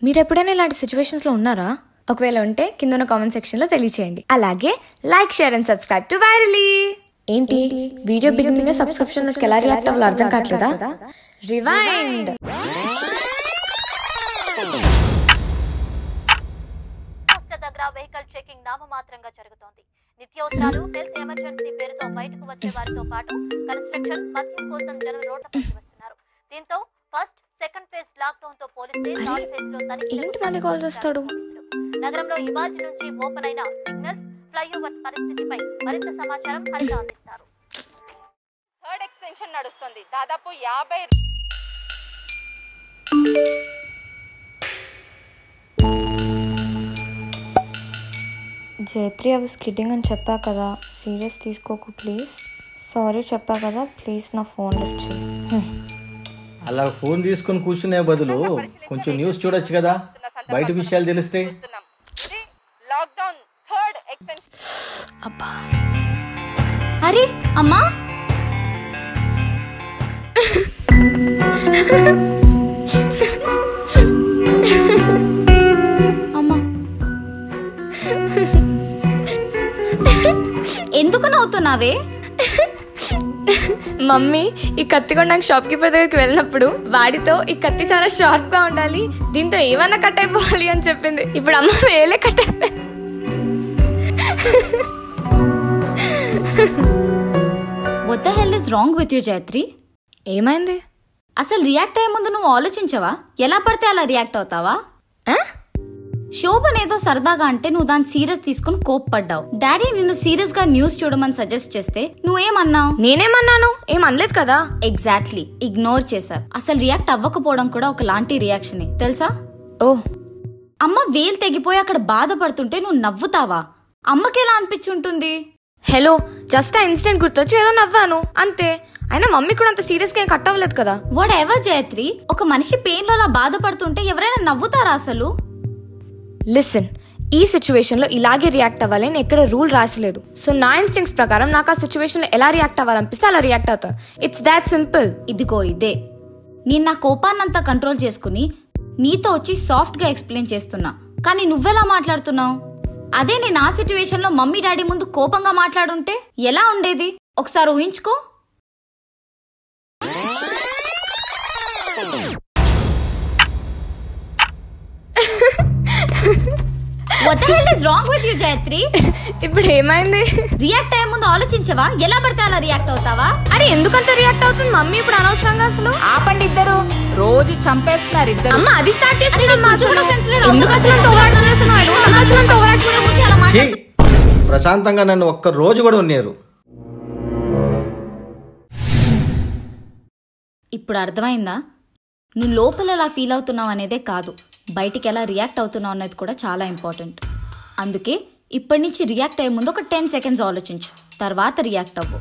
మీరు ఎప్పుడైనా ఇలాంటి సిచ్యువేషన్స్ లో ఉన్నారా ఒకవేళ ఉంటే కింద ఉన్న కామెంట్ సెక్షన్ లో తెలియచేయండి అలాగే like share and subscribe to virally ఏంటి వీడియో బిగినింగ్ సబ్స్క్రిప్షన్ ఎలా రియాక్ట్ అవ్వాలో అర్థం కావట్లేదా రివైండ్ పోస్టుల దగ్గర వెహికల్ చెకింగ్ నామమాత్రంగా జరుగుతోంది నిత్యావసరాలు హెల్త్ ఎమర్జెన్సీ పేరుతో బయటకు వచ్చే వారితో పాటు కన్స్ట్రక్షన్ మద్యం కోసం జనం రోడ్లపైకి వస్తున్నారు దీంతో first second phase lockdown తో పోలిస్తే థర్డ్ ఫేజ్ లో తనిఖీలకు ఏంటి మళ్ళీ కాల్ చేస్తాడు? పోలీసులు. నగరంలో ఇవాల్టి నుంచి ఓపెన్ అయిన సిగ్నల్స్ ఫ్లైఓవర్స్ పరిస్థితిపై మరింత సమాచారం హరిత అందిస్తారు థర్డ్ ఎక్స్టెన్షన్ నడుస్తుంది దాదాపు యాభై జైత్రి అవి స్కిడ్డింగ్ అని చెప్పా కదా సీరియస్ తీసుకోకు ప్లీజ్ సారీ చెప్పా కదా ప్లీజ్ నా ఫోన్ లిఫ్ట్ చేయి హ్మ్. అలా ఫోన్ తీసుకొని కూర్చునే బదులు కొంచెం న్యూస్ చూడొచ్చు కదా బయట విషయాలు తెలిస్తే చూస్తున్నాం ఇది లాక్డౌన్ థర్డ్ ఎక్స్టెన్షన్ అబ్బా అరే అమ్మా అమ్మా ఎందుకు నవ్వుతున్నావే మమ్మీ ఈ కత్తి కొనడానికి షాప్ కీపర్ దగ్గరికి వెళ్ళినప్పుడు వాడితో ఈ కత్తి చాలా షార్ప్ గా ఉండాలి దీంతో ఏమన్నా కట్ అయిపోవాలి అని చెప్పింది ఇప్పుడు అమ్మ వేలే కట్ అయిపోయింది వద్ద hell is wrong with you Jayatri ఏమైంది అసలు రియాక్ట్ అయ్యే ముందు నువ్వు ఆలోచించవా ఎలా పడితే అలా రియాక్ట్ అవుతావా ఆ? శోభనేదో సరదాగా అంటే నువ్వు దాన్ని సీరియస్ తీసుకుని కోప్పడ్డావు డాడీ నిన్ను సీరియస్ గా న్యూస్ చూడమని సజెస్ట్ చేస్తే నువ్వేమన్నావు నేనేమన్నాను ఏం అనలేదు కదా ఎగ్జాక్ట్లీ ఇగ్నోర్ చేశావు అసలు రియాక్ట్ అవ్వకపోవడం కూడా ఒకలాంటి రియాక్షనే తెలుసా ఓ అమ్మ వేలు తెగిపోయి అక్కడ బాధపడుతుంటే నువ్వు నవ్వుతావా అమ్మకి ఎలా అనిపించుంటుంది హలో జస్ట్ ఆ ఇన్సిడెంట్ గుర్తొచ్చి ఏదో నవ్వాను అంతే అయినా మమ్మీ కూడా అంత సీరియస్ గా ఏం కట్ అవ్వలేదు కదా వాట్ ఎవర్ జయత్రి ఒక మనిషి పెయిన్ లో అలా బాధపడుతుంటే ఎవరైనా నవ్వుతారా అసలు లిసన్ ఈ సిచ్యువేషన్ లో ఇలాగే రియాక్ట్ అవ్వాలని ఎక్కడ రూల్ రాసలేదు సో నా ఇన్స్టింగ్స్ ప్రకారం నాకు ఆ సిచ్యువేషన్ లో ఎలా రియాక్ట్ అవ్వాలనిపిస్తే అలా రియాక్ట్ అవుతాను ఇట్స్ దాట్ సింపుల్ ఇదిగో ఇదే నేను నా కోపాన్నంతా కంట్రోల్ చేసుకుని నీతో వచ్చి సాఫ్ట్ గా ఎక్స్ప్లెయిన్ చేస్తున్నా కానీ నువ్వెలా మాట్లాడుతున్నావు అదే నేను ఆ సిచ్యువేషన్ లో మమ్మీ డాడీ ముందు కోపంగా మాట్లాడుంటే ఎలా ఉండేది ఒకసారి ఊహించుకో What the hell is wrong with you, Jayatri ఇప్పుడు ఏమైంది రియాక్ట్ అయ్యే ముందు ఆలోచించవా ఎలా పడితే అలా రియాక్ట్ అవుతావా అరే ఎందుకంత రియాక్ట్ అవుతుంది మమ్మీ ఇప్పుడు అనవసరంగా అసలు ఆపండి ఇద్దరు రోజు చంపేస్తున్నారు ఇద్దరు అమ్మ అది స్టార్ట్ అరే, చేసింది నీకు కొంచెం కూడా sense లేదా? ఎందుకు అసలు అంత ఓవరాక్షన్ చేస్తున్నావు ఎందుకు అసలు అంత ఓవరాక్షన్ చేస్తున్నావు అలా ఛీ! మాట్లాడుతూ- ప్రశాంతంగా నన్ను ఒక్క రోజు కూడా ఉన్నారు ఇప్పుడు అర్థమైందా నువ్వు లోపల ఎలా ఫీల్ అవుతున్నావు అనేదే కాదు బయటికి ఎలా రియాక్ట్ అవుతున్నావు అనేది కూడా చాలా ఇంపార్టెంట్ అందుకే ఇప్పటి నుంచి రియాక్ట్ అయ్యే ముందు ఒక టెన్ సెకండ్స్ ఆలోచించు తర్వాత రియాక్ట్ అవ్వు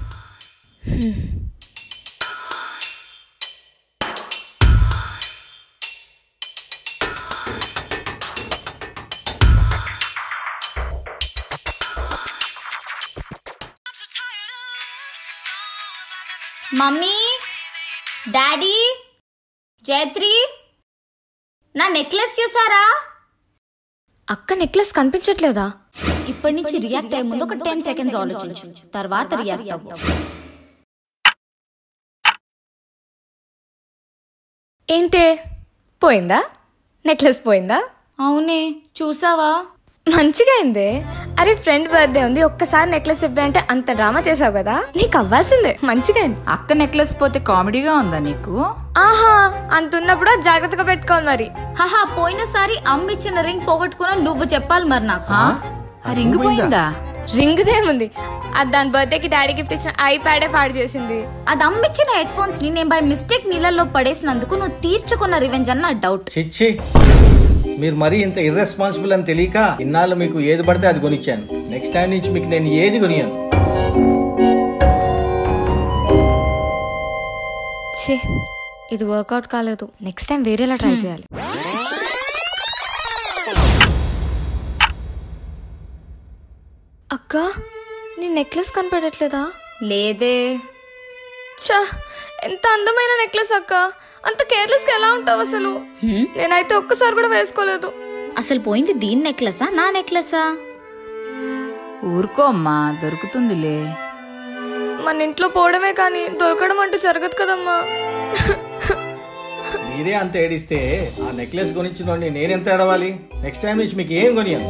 మమ్మీ డాడీ జయత్రి నా నెక్లెస్ చూసారా అక్క నెక్లెస్ కనిపించట్లేదా ఇప్పటి నుంచి రియాక్ట్ అయ్యే ముందు ఒక టెన్ సెకండ్స్ ఆలోచించు తర్వాత రియాక్ట్ అవ్వు ఏంటే పోయిందా నెక్లెస్ పోయిందా అవునే చూసావా మంచిగా అయిందే అరే ఫ్రెండ్ బర్త్డే ఉంది ఒక్కసారి నెక్లెస్ ఇవ్వంటే అంత డ్రామా చేసావు కదా నీకు అవ్వాల్సిందే మంచిగా అయింది అక్క నెక్లెస్ పోతే కామెడీగా ఉందా నీకు ఆహా అంత ఉన్నప్పుడు జాగ్రత్తగా పెట్టుకోవాలి మరి హహా పోయినసారి అమ్మ ఇచ్చిన రింగ్ పోగొట్టుకున్నా నువ్వు చెప్పాలి మరి నాకు ఆ? ఆ రింగ్ పోయిందా రింగ్ దేముంది అది దాని బర్త్డేకి డాడీ గిఫ్ట్ ఇచ్చిన ఐప్యాడే పాడు చేసింది అది అమ్మ ఇచ్చిన హెడ్ ఫోన్స్ ని నేను బై మిస్టేక్ నీళ్ళల్లో పడేసినందుకు నువ్వు తీర్చుకున్న రివెంజ్ అని నా డౌట్ చిచ్చి మీరు మరీ ఇంత ఇర్రెస్పాన్సిబుల్ అని తెలియక ఇన్నాళ్ళు మీకు ఏది పడితే అది కొనిచ్చాను నెక్స్ట్ టైం నుంచి మీకు నేను ఏది కొనియాను ఛీ ఇది వర్కౌట్ కాలేదు నెక్స్ట్ టైం వేరేలా ట్రై చేయాలి అక్క నీ నెక్లెస్ కనపడట్లేదా లేదే ఛా ఎంత అందమైన నెక్లెస్ అక్క అంత కేర్లెస్ గా ఎలా ఉంటావు అసలు హ్మ్? నేనైతే ఒక్కసారి కూడా వేసుకోలేదు అసలు పోయింది దీని నెక్లెసా నా నెక్లెసా ఊరుకో అమ్మా దొరుకుతుందిలే మన ఇంట్లో పోవడమే కానీ దొరకడం అంటూ జరగదు కదమ్మా మీరే అంత ఏడిస్తే ఆ నెక్లెస్ కొనిచ్చినోడిని నేనెంత ఏడవాలి నెక్స్ట్ టైం నుంచి మీకు ఏం కొనియను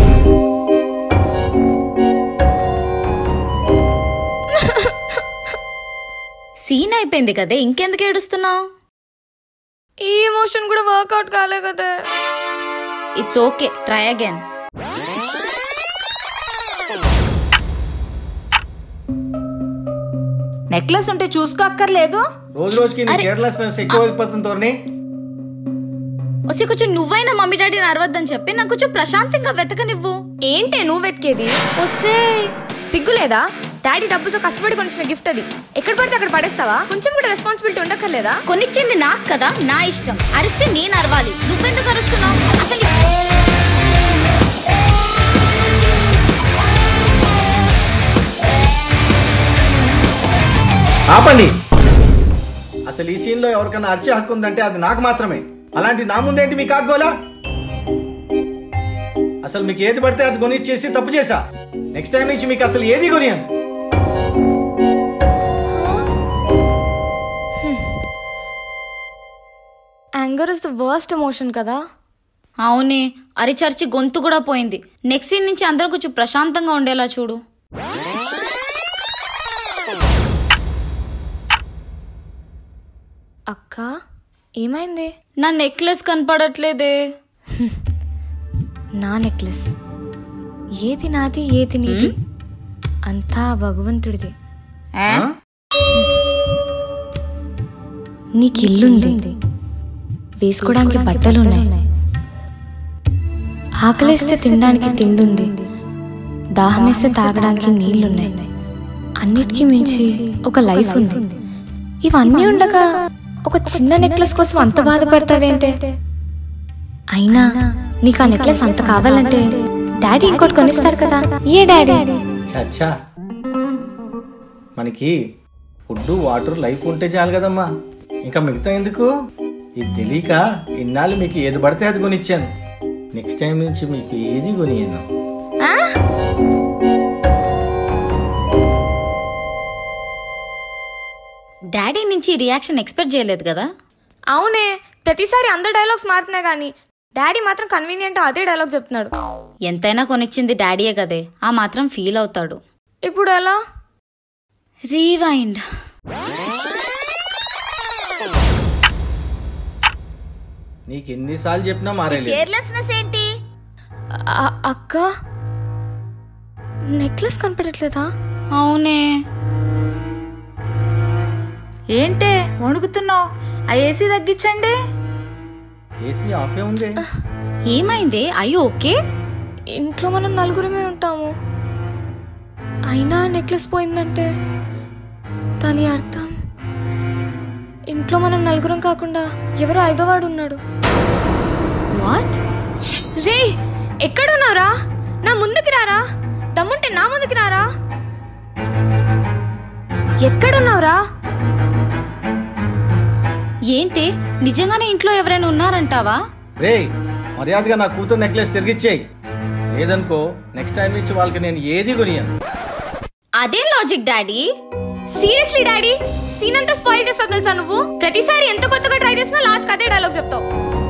సీన్ అయిపోయింది కదే ఇంకెందుకు ఏడుస్తున్నావు ఈ ఎమోషన్ కూడా వర్కౌట్ కాలే కదా it's okay try again necklace ఉంటే చూసుకోక్కర్లేదు రోజు రోజుకి నీ కేర్లెస్నెస్ ఎక్కువ అయిపోతుంది తోర్ని వస్తే కొంచెం నువ్వైనా మమ్మీ డాడీని అరవద్దని చెప్పి నాకు కొంచెం ప్రశాంతంగా వెతకనివ్వు ఏంటే నువ్వు వెతికేది వస్తే సిగ్గులేదా డాడీ డబ్బుతో కష్టపడి కొనిచ్చిన గిఫ్ట్ అది ఎక్కడ పడితే అక్కడ పడేస్తావా కొంచెం కూడా రెస్పాన్సిబిలిటీ ఉండక్కర్లేదా కొనిచ్చింది నాకు కదా నా ఇష్టం అరిస్తే నేను అరవాలి నువ్వెందుకు అరుస్తున్నావు అసలు ఆపండి అసలు ఈ సీన్ లో ఎవరికైనా అరిచే హక్కు ఉందంటే అది నాకు మాత్రమే అలాంటి నా ముందేంటి మీకు ఆగోలా అసలు మీకు ఏది పడితే అది కొనిచ్చేసి తప్పు చేశా నెక్స్ట్ టైం నుంచి మీకు అసలు ఏది కొనియను anger is the worst emotion కదా అవునే అరిచర్చి గొంతు కూడా పోయింది నెక్స్ట్ సీన్ నుంచి అందరం కొంచెం ప్రశాంతంగా ఉండేలా చూడు అక్క ఏమైంది నా నెక్లెస్ కనపడట్లేదే నా నెక్లెస్ ఏది నాది ఏది నీది అంతా భగవంతుడిది ఏ? నీకు ఇల్లుంది వేసుకోవడానికి బట్టలున్నాయి ఆకలేస్తే తినడానికి తిండుంది దాహమేస్తే తాగడానికి నీళ్లున్నాయి అన్నిటికీ మించి ఒక లైఫ్ ఉంది ఇవన్నీ ఉండగా ఒక చిన్న నెక్లెస్ కోసం అంత బాధపడతావేంటే అయినా నీకు ఆ నెక్లెస్ అంత కావాలంటే డాడీ ఇంకోటి కొనిస్తాడు కదా ఏ డాడీ చచ్చా మనకి ఫుడ్ వాటర్ లైఫ్ ఉంటే చాలు కదమ్మా ఇంకా మిగతా ఎందుకు ఇది తెలియక ఇన్నాళ్ళు మీకు ఏది పడితే అది కొనిచ్చాను నెక్స్ట్ టైం నుంచి మీకు ఏది కొనియను డాడీ నుంచి రియాక్షన్ ఎక్స్పెక్ట్ చేయలేదు కదా అవునే ప్రతిసారి అందరు డైలాగ్స్ మారుతున్నాయి కానీ డాడీ మాత్రం కన్వీనియంట్ అదే డైలాగ్ చెప్తున్నాడు ఎంతైనా కొనిచ్చింది డాడీయే కదే ఆ మాత్రం ఫీల్ అవుతాడు ఇప్పుడు ఎలా రీవైండ్ నీకు ఎన్నిసార్లు చెప్పినా మారేలేదు కేర్లెస్నెస్ ఏంటి అ- అక్క నెక్లెస్ కనపడట్లేదా అవునే ఏంటే వణుకుతున్నావు ఆ ఏసీ తగ్గించండి ఏసీ ఆఫే ఉంది ఏమైంది అయ్యో ఓకే ఇంట్లో మనం నలుగురమే ఉంటాము అయినా నెక్లెస్ పోయిందంటే దాని అర్థం ఇంట్లో మనం నలుగురం కాకుండా ఎవరో ఐదో వాడు ఉన్నాడు వాట్ రే ఎక్కడున్నారా నా ముందుకి రారా దమ్ముంటే నా ముందుకి రారా ఎక్కడున్నావురా ఏంటి నిజంగానే ఇంట్లో ఎవరైనా ఉన్నారంటావా రే మర్యాదగా నా కూతురు నెక్లెస్ తిరిగిచ్చేయి లేదనుకో నెక్స్ట్ టైం నుంచి వాళ్ళకి నేను ఏది కొనియను అదే logic daddy seriously daddy scene అంతా స్పాయిల్ చేస్తావు తెలుసా నువ్వు ప్రతిసారి ఎంత కొత్తగా ట్రై చేసినా లాస్ట్ అదే డైలాగ్ చెప్తావు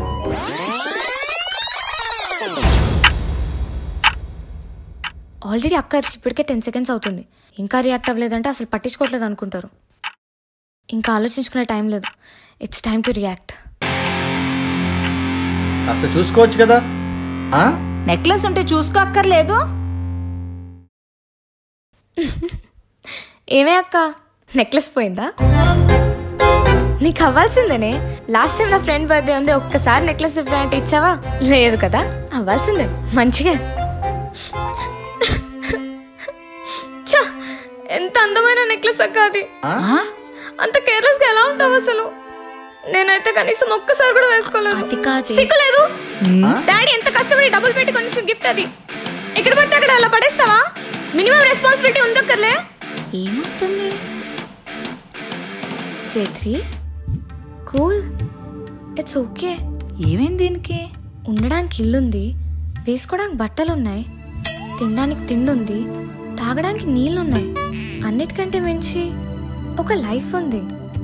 ఆల్రెడీ అక్క అరిచి ఇప్పటికే టెన్ సెకండ్స్ అవుతుంది ఇంకా రియాక్ట్ అవ్వలేదంటే అసలు పట్టించుకోవట్లేదు అనుకుంటారు ఇంకా ఆలోచించుకునే టైం లేదు ఇట్స్ టైం టు రియాక్ట్ కాస్త చూసుకోవచ్చు కదా ఆ? నెక్లెస్ ఉంటే చూసుకోక్కర్లేదు ఏమే అక్క నెక్లెస్ పోయిందా నీకు అవ్వాల్సిందేనే లాస్ట్ టైం నా ఫ్రెండ్ బర్త్డే ఉంది ఒక్కసారి నెక్లెస్ ఇవ్వ అంటే ఇచ్చావా లేదు కదా అవ్వాల్సిందే మంచిగా ఛ! ఎంత అందమైన నెక్లెస్ అక్క అది ఆ? ఆ? అంత కేర్లెస్ గా ఎలా ఉంటావు అసలు నేనైతే కనీసం ఒక్కసారి కూడా వేసుకోలేదు అది కాదే. సిగ్గులేదు డాడీ ఎంత కష్టపడి డబ్బులు పెట్టి కొనిసిన గిఫ్ట్ అది ఎక్కడ పడితే అక్కడ అలా పడేస్తావా మినిమం రెస్పాన్సిబిలిటీ ఉందక్కర్లే ఏమవుతుంది జైత్రి కూల్ ఇట్స్ ఓకే ఏమైంది దీనికి ఉండడానికి ఇల్లుంది వేసుకోవడానికి బట్టలున్నాయి తినడానికి తిండి ఉంది తాగడానికి నీళ్ళున్నాయి అన్నిటికంటే మించి ఒక లైఫ్ ఉంది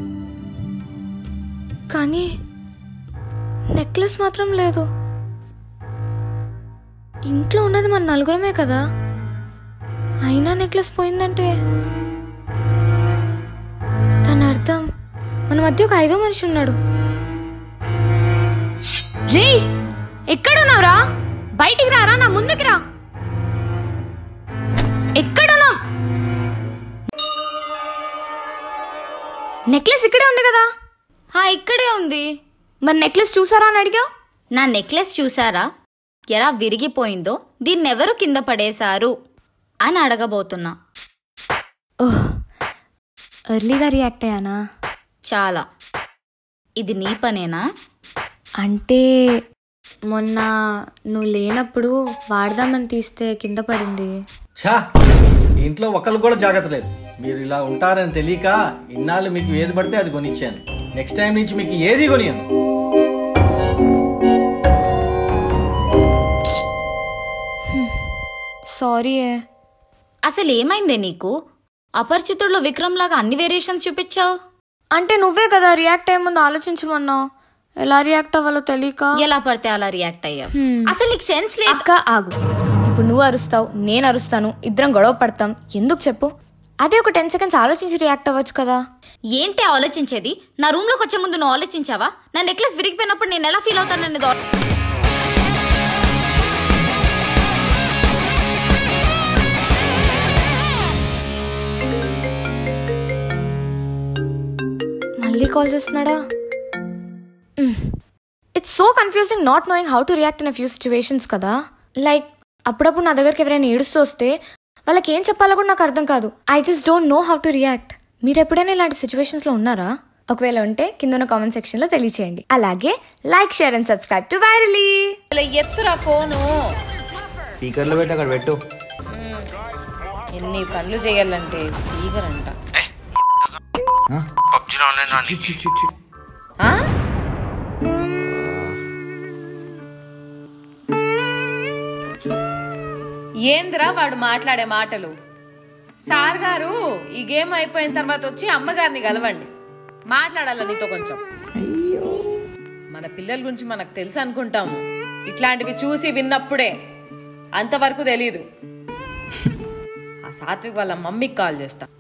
కానీ నెక్లెస్ మాత్రం లేదు ఇంట్లో ఉన్నది మన నలుగురమే కదా అయినా నెక్లెస్ పోయిందంటే దాని అర్థం మన మధ్య ఒక ఐదో మనిషి ఉన్నాడు రే ఎక్కడున్నావురా బయటికి రారా నా ముందుకి రా ఎక్కడున్నావు నెక్లెస్ ఇక్కడే ఉంది కదా హా ఇక్కడే ఉంది మరి నెక్లెస్ చూసారా అని అడిగావు నా నెక్లెస్ చూసారా ఎలా విరిగిపోయిందో దీన్నెవరు కింద పడేశారు అని అడగబోతున్నా ఓహ్ ఎర్లీగా రియాక్ట్ అయ్యానా చాలా ఇది నీ పనేనా అంటే మొన్న నువ్వు లేనప్పుడు వాడదామని తీస్తే కింద పడింది ఛా ఈ ఇంట్లో ఒకళ్ళు కూడా జాగ్రత్త లేదు మీరు ఇలా ఉంటారని తెలియక ఇన్నాళ్ళు మీకు ఏది పడితే అది కొనిచ్చాను నెక్స్ట్ టైం నుంచి మీకు ఏది కొనియను సారీ అసలు ఏమైందే నీకు అపరిచితుల్లో విక్రమ్ లాగా అన్ని వేరియేషన్స్ చూపించావు అంటే నువ్వే కదా రియాక్ట్ అయ్యే ముందు ఆలోచించమన్నావు ఎలా రియాక్ట్ అవ్వాలో తెలియక ఎలా పడితే అలా రియాక్ట్ అయ్యావు Hmm. అసలు నీకు సెన్స్ లేదు అక్క ఆగు ఇప్పుడు నువ్వు అరుస్తావు నేను అరుస్తాను ఇద్దరం గొడవ పడతాం ఎందుకు చెప్పు అదే ఒక టెన్ సెకండ్స్ ఆలోచించి రియాక్ట్ అవ్వచ్చు కదా ఏంటి ఆలోచించేది నా రూమ్ లోకి వచ్చే ముందు నువ్వు ఆలోచించావా నా నెక్లెస్ విరిగిపోయినప్పుడు నేను ఎలా ఫీల్ అవుతాను అనేది ఆలో- మళ్ళీ కాల్ చేస్తున్నాడా it's so confusing not knowing how to react in a few situations కదా లైక్ అప్పుడప్పుడు నా దగ్గరికి ఎవరైనా ఏడుస్తూ వస్తే వాళ్ళకి ఏం చెప్పాలో కూడా నాకు అర్థం కాదు I just don't know how to react మీరు ఎప్పుడైనా ఇలాంటి సిచ్యువేషన్స్లో ఉన్నారా ఒకవేళ ఉంటే కింద ఉన్న కామెంట్ సెక్షన్లో తెలియచేయండి అలాగే like share and subscribe to వైరలీ ఎత్తురా ఫోను స్పీకర్లో పెట్టి అక్కడ పెట్టు ఎన్ని పనులు చేయాలంటే స్పీకర్ అంట పబ్జీలో ఆన్లైన్ ఆ? ఏందిరా వాడు మాట్లాడే మాటలు సార్ గారు ఈ గేమ్ అయిపోయిన తర్వాత వచ్చి అమ్మగారిని కలవండి మాట్లాడాల నీతో కొంచెం మన పిల్లల గురించి మనకు తెలుసు అనుకుంటాము ఇట్లాంటివి చూసి విన్నప్పుడే అంతవరకు తెలీదు ఆ సాత్విక్ వాళ్ళ మమ్మీకి కాల్ చేస్తా